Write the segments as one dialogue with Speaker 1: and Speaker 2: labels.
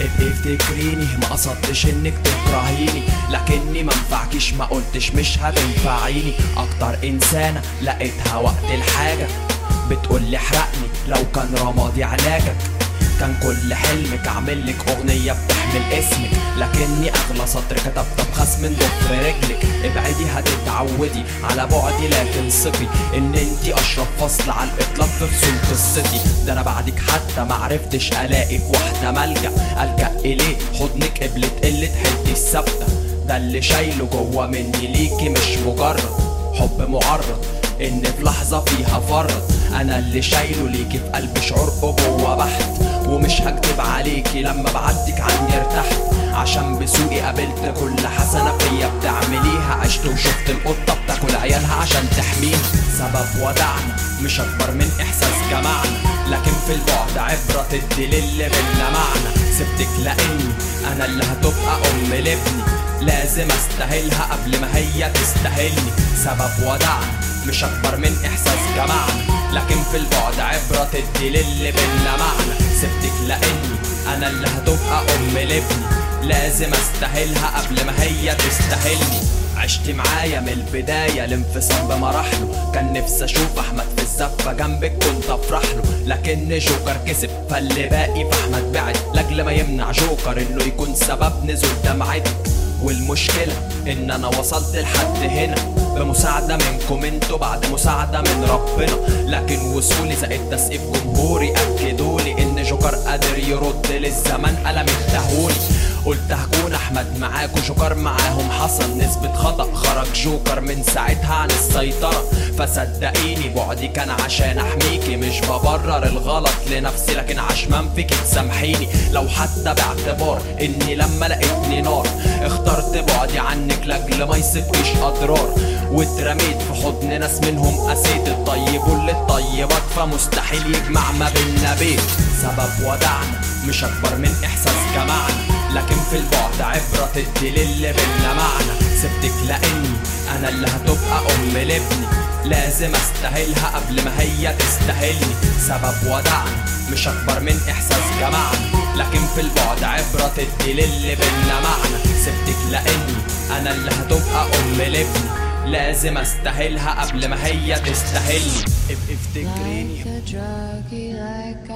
Speaker 1: ابقي افتكريني ما قصدتش انك تكرهيني لكني ما منفعكيش ما قلتش مش هتنفعيني اكتر انسانة لقيتها وقت الحاجة بتقولي احرقني لو كان رمادي علاجك كان كل حلمك اعمل لك اغنية بتحمل اسمك لكني اغلى سطر كتبت بخس من ضفر رجلك ابعدي هتتعودي على بعدي لكن ثقي ان انتي اشرف فصل على الاطلاق في فصول قصتي ده انا بعدك حتى معرفتش الاقي في واحدة ملجأ الجأ اليه حضنك قبلة قلة حدي الثابتة ده اللي شايله جوا مني ليكي مش مجرد حب معرض ان في لحظة فيها فرط انا اللي شايله ليكي في قلب شعور ابوة بحت ومش هكتب عليكي لما بعدك عني ارتحت عشان بسوقي قابلت كل حسنة فيا بتعمليها عشت وشفت القطة بتاكل عيالها عشان تحميها سبب ودعنا مش اكبر من احساس جمعنا لكن في البعد عبرة تدي للي بينا معنى سبتك لاني انا اللي هتبقى ام لابني لازم استاهلها قبل ما هي تستاهلني سبب ودعنا مش اكبر من احساس جمعنا لكن في البعد عبرة تدي للي بينا معنى سبتك لاني انا اللي هتبقى ام لابني لازم استاهلها قبل ما هي تستاهلني عشت معايا من البداية الانفصام بمراحله كان نفسي اشوف احمد في الزفة جنبك كنت افرح له لكن جوكر كسب فاللي باقي في احمد بعد لاجل ما يمنع جوكر انه يكون سبب نزول دمعتك والمشكلة ان انا وصلت لحد هنا بمساعدة منكم انتوا بعد مساعدة من ربنا لكن وصولي زائد تسقيف جمهوري اكدولي ان جوكر قادر يرد للزمن قلم ادهولي قلت هكون احمد معاكوا جوكر معاهم حصل نسبة خطأ خرج جوكر من ساعتها عن السيطرة فصدقيني بعدي كان عشان احميكي مش ببرر الغلط لنفسي لكن عشمان فيكي تسامحيني لو حتى باعتبار اني لما لقيتني نار اخترت بعدي عنك لاجل ما يصيبكيش اضرار واترميت في حضن ناس منهم قسيت الطيب للطيبات فمستحيل يجمع ما بينا بيت سبب ودعنا مش اكبر من احساس جمعنا لكن في البعد عبرة تدي للي بينا معنى سبتك لاني انا اللي هتبقى ام لابني لازم استاهلها قبل ما هي تستاهلني سبب ودعنا مش اكبر من احساس جمعنا لكن في البعد عبرة تدي للي بينا معنى سبتك لاني انا اللي هتبقى ام لابني لازم استاهلها قبل ما هي تستاهلني ابقي افتكريني
Speaker 2: Like a druggie like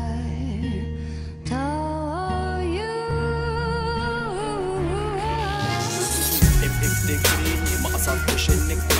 Speaker 2: I told you.
Speaker 1: ابقي افتكريني ما قصدتش انك